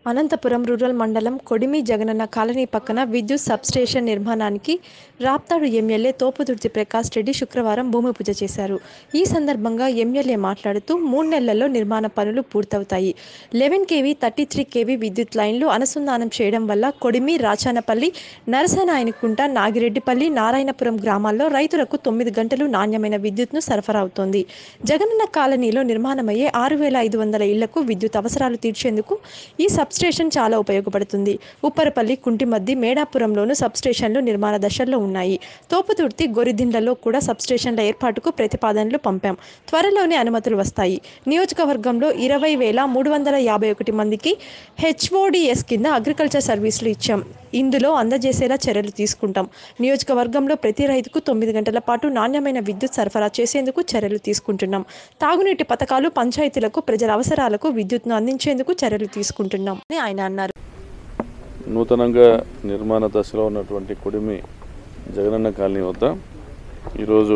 Anantapuram rural మండలం Kodimi Jagananna colony పక్కన విద్యుత్ సబ్స్టేషన్ నిర్మాణానికి రాప్తాడు ఎమ్మెల్యే తోపుదుర్తి ప్రకాష్ రెడ్డి శుక్రవారం భూమి పూజ చేశారు ఈ సందర్భంగా ఎమ్మెల్యే మాట్లాడుతూ మూడు నెలల్లో నిర్మాణ పనులు పూర్తవుతాయి eleven KV thirty three KV విద్యుత్ లైన్లు అనుసంధానం చేయడం వల్ల కొడిమి రాచానపల్లి నరసనాయనకుంట నాగిరెడ్డిపల్లి నారాయణపురం గ్రామాల్లో రైతులకు తొమ్మిది గంటలు నాణ్యమైన విద్యుత్ను సరఫరా అవుతోంది జగనన్న కాలనీలో నిర్మాణమయ్యే ఆరు వేల ఐదు వందల ఇళ్లకు విద్యుత్ అవసరాలు తీర్చేందుకు ఈ సబ్స్టేషన్ చాలా ఉపయోగపడుతుంది ఉప్పరపల్లి కుంటిమద్ది మేడాపురంలోను సబ్స్టేషన్లు నిర్మాణ దశల్లో ఉన్నాయి తోపుతుర్తి గొరిదిండ్లలో కూడా సబ్స్టేషన్ల ఏర్పాటుకు ప్రతిపాదనలు పంపాం త్వరలోనే అనుమతులు వస్తాయి నియోజకవర్గంలో ఇరవై వేల మూడు వందల యాభై ఒకటి మందికి హెచ్ఓడిఎస్ కింద అగ్రికల్చర్ సర్వీసులు ఇచ్చాం ఇందులో అందజేసేలా చర్యలు తీసుకుంటాం నియోజకవర్గంలో ప్రతి రైతుకు తొమ్మిది గంటల పాటు నాణ్యమైన విద్యుత్ సరఫరా చేసేందుకు చర్యలు తీసుకుంటున్నాం తాగునీటి పథకాలు పంచాయతీలకు ప్రజల అవసరాలకు విద్యుత్ను అందించేందుకు చర్యలు తీసుకుంటున్నాం అని ఆయన అన్నారు నూతనంగా నిర్మాణ దశలో ఉన్నటువంటి కుడిమి జగనన్న కాలనీ వద్ద ఈరోజు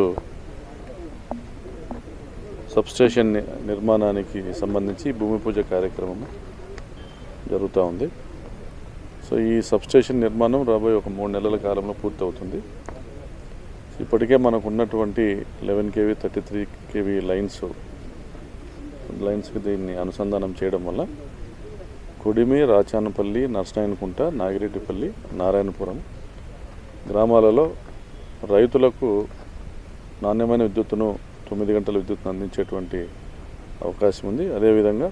సబ్స్టేషన్ ని- నిర్మాణానికి సంబంధించి భూమి పూజ కార్యక్రమం జరుగుతూ ఉంది సో ఈ సబ్స్టేషన్ నిర్మాణం రాబోయే ఒక మూడు నెలల కాలంలో పూర్తవుతుంది ఇప్పటికే మనకు ఉన్నటువంటి eleven KV thirty three KV lines లైన్స్కి దీన్ని అనుసంధానం చేయడం వల్ల కుడిమి రాచానపల్లి నర్సనాయనకుంట నాగిరెడ్డిపల్లి నారాయణపురం గ్రామాలలో రైతులకు నాణ్యమైన విద్యుత్తును తొమ్మిది గంటల విద్యుత్తును అందించేటువంటి అవకాశం ఉంది అదేవిధంగా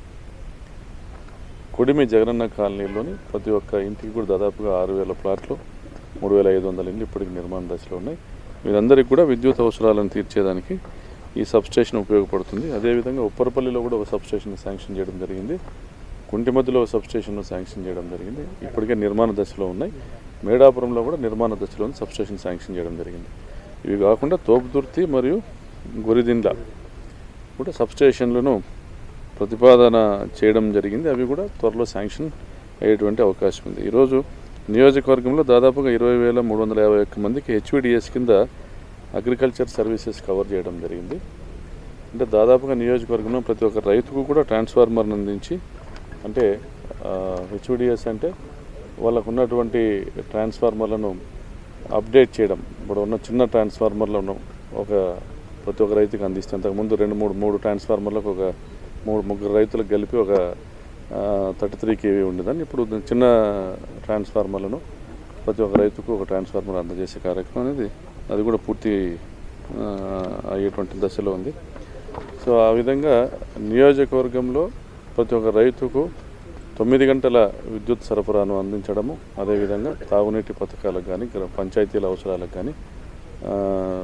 కుడిమి జగనన్న కాలనీలోని ప్రతి ఒక్క ఇంటికి కూడా దాదాపుగా ఆరు వేల ప్లాట్లు మూడు వేల ఐదు వందల ఇండ్లు ఇప్పటికి నిర్మాణ దశలో ఉన్నాయి వీరందరికీ కూడా విద్యుత్ అవసరాలను తీర్చేదానికి ఈ సబ్స్టేషన్ ఉపయోగపడుతుంది అదేవిధంగా ఉప్పరపల్లిలో కూడా ఒక సబ్స్టేషన్ శాంక్షన్ చేయడం జరిగింది కుంటిమద్దులో ఒక సబ్స్టేషన్ను శాంక్షన్ చేయడం జరిగింది ఇప్పటికే నిర్మాణ దశలో ఉన్నాయి మేడాపురంలో కూడా నిర్మాణ దశలో ఉంది సబ్స్టేషన్ శాంక్షన్ చేయడం జరిగింది ఇవి కాకుండా తోపుదుర్తి మరియు గురిదిండ్ల కూడా సబ్స్టేషన్లను ప్రతిపాదన చేయడం జరిగింది అవి కూడా త్వరలో శాంక్షన్ అయ్యేటువంటి అవకాశం ఉంది ఈరోజు నియోజకవర్గంలో దాదాపుగా ఇరవై వేల మూడు వందల యాభై ఒక్క మందికి హెచ్విడిఎస్ కింద అగ్రికల్చర్ సర్వీసెస్ కవర్ చేయడం జరిగింది అంటే దాదాపుగా నియోజకవర్గంలో ప్రతి ఒక్క రైతుకు కూడా ట్రాన్స్ఫార్మర్ని అందించి అంటే హెచ్విడిఎస్ అంటే వాళ్ళకు ఉన్నటువంటి ట్రాన్స్ఫార్మర్లను అప్డేట్ చేయడం ఇప్పుడు ఉన్న చిన్న ట్రాన్స్ఫార్మర్లను ఒక ప్రతి ఒక్క రైతుకి అందిస్తే అంతకుముందు రెండు మూడు మూడు ట్రాన్స్ఫార్మర్లకు ఒక మూడు ముగ్గురు రైతులకు కలిపి ఒక థర్టీ త్రీ కేవీ ఉండేదాన్ని ఇప్పుడు చిన్న ట్రాన్స్ఫార్మర్లను ప్రతి ఒక్క రైతుకు ఒక ట్రాన్స్ఫార్మర్ అందజేసే కార్యక్రమం అనేది అది కూడా పూర్తి ఆ, అయ్యేటువంటి దశలో ఉంది సో ఆ విధంగా నియోజకవర్గంలో ప్రతి ఒక్క రైతుకు తొమ్మిది గంటల విద్యుత్ సరఫరాను అందించడము అదేవిధంగా తాగునీటి పథకాలకు కానీ గ్ర- పంచాయతీల అవసరాలకు కానీ ఆ,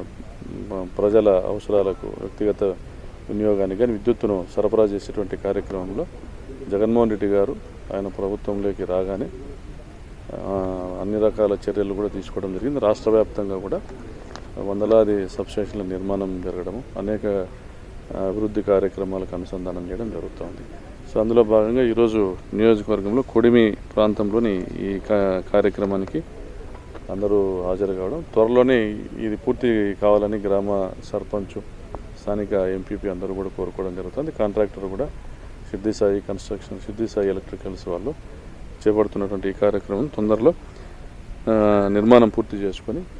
మ- ప్రజల అవసరాలకు వ్యక్తిగత వినియోగానికి కానీ విద్యుత్తును సరఫరా చేసేటువంటి కార్యక్రమంలో జగన్మోహన్ రెడ్డి గారు ఆయన ప్రభుత్వంలోకి రాగానే ఆ, అన్ని రకాల చర్యలు కూడా తీసుకోవడం జరిగింది రాష్ట్ర వ్యాప్తంగా కూడా వందలాది సబ్స్టేషన్ల నిర్మాణం జరగడము అనేక ఆ, అభివృద్ధి కార్యక్రమాలకు అనుసంధానం చేయడం జరుగుతోంది సో అందులో భాగంగా ఈరోజు నియోజకవర్గంలో కొడిమి ప్రాంతంలోని ఈ కా- కార్యక్రమానికి అందరూ హాజరు కావడం త్వరలోనే ఇది పూర్తి కావాలని గ్రామ సర్పంచ్ స్థానిక ఎంపీపీ అందరూ కూడా కోరుకోవడం జరుగుతుంది కాంట్రాక్టర్ కూడా సిద్ధి సాయి కన్స్ట్రక్షన్ సిద్ధి సాయి ఎలక్ట్రికల్స్ వాళ్ళు చేపడుతున్నటువంటి ఈ కార్యక్రమం తొందరలో ఆ, నిర్మాణం పూర్తి చేసుకొని